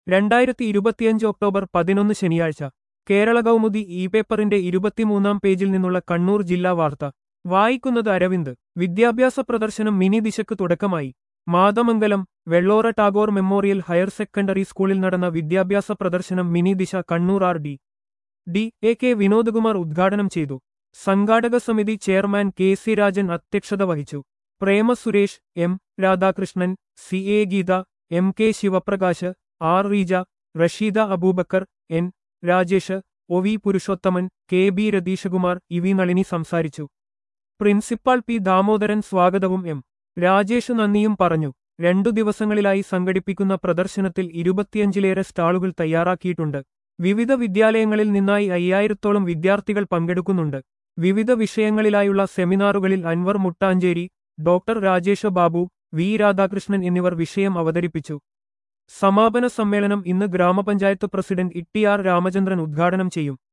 രണ്ടായിരത്തി ഇരുപത്തിയഞ്ച് ഒക്ടോബർ പതിനൊന്ന് ശനിയാഴ്ച കേരള കൗമുദി ഇ പേപ്പറിന്റെ ഇരുപത്തിമൂന്നാം പേജിൽ നിന്നുള്ള കണ്ണൂർ ജില്ലാ വാർത്ത വായിക്കുന്നത് അരവിന്ദ് വിദ്യാഭ്യാസ പ്രദർശനം മിനി ദിശയ്ക്ക് തുടക്കമായി Mathamangalam Vellora Tagore memorial higher secondary സ്കൂളിൽ നടന്ന വിദ്യാഭ്യാസ പ്രദർശനം mini Disha Kannur R D D A K Vinodkumar ഉദ്ഘാടനം ചെയ്തു സംഘാടക സമിതി ചെയർമാൻ കെ സി രാജൻ അധ്യക്ഷത വഹിച്ചു Prema Suresh M Radhakrishnan C A Geetha M K Sivaprakash R Reeja Rasheeda Abubakar N Rajesh O V Purushothaman K B Ratheeshkumar E V Nalini സംസാരിച്ചു പ്രിൻസിപ്പാൾ പി ദാമോദരൻ സ്വാഗതവും എം രാജേഷ് നന്ദിയും പറഞ്ഞു രണ്ടു ദിവസങ്ങളിലായി സംഘടിപ്പിക്കുന്ന പ്രദർശനത്തിൽ ഇരുപത്തിയഞ്ചിലേറെ സ്റ്റാളുകൾ തയ്യാറാക്കിയിട്ടുണ്ട് വിവിധ വിദ്യാലയങ്ങളിൽ നിന്നായി അയ്യായിരത്തോളം വിദ്യാർത്ഥികൾ പങ്കെടുക്കുന്നുണ്ട് വിവിധ വിഷയങ്ങളിലായുള്ള സെമിനാറുകളിൽ അൻവർ മുട്ടാഞ്ചേരി ഡോക്ടർ രാജേഷ ബാബു വി രാധാകൃഷ്ണൻ എന്നിവർ വിഷയം അവതരിപ്പിച്ചു സമാപന സമ്മേളനം ഇന്ന് ഗ്രാമപഞ്ചായത്ത് president E T R Ramachandran ഉദ്ഘാടനം ചെയ്യും